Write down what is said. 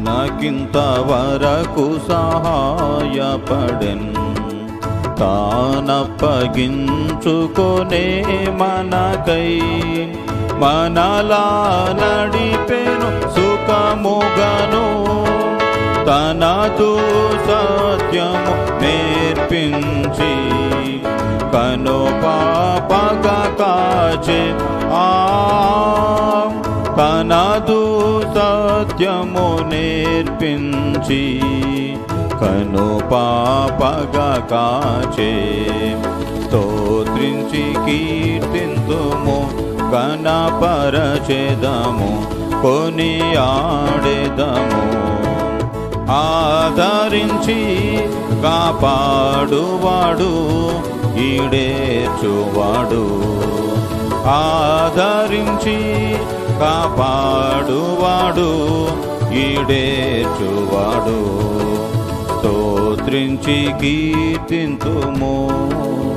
మనకింత వరకు సహాయపడెన్ తానప్పగించుకొనే మనకై మనలా నడిపెను సుఖముగను తనదు సత్యము నేర్పించి కను పాపగ కాచే ఆ తనదు సత్యము నేర్పించి కను పాపగ కాచే స్తోత్రించి కీర్తింతుము కనపరచెదము కొనియాడెదము ఆదరించి కాపాడువాడు ఈడేర్చువాడు ఆదరించి కాపాడువాడు ఈడేర్చువాడు స్తోత్రించి కీర్తింతుము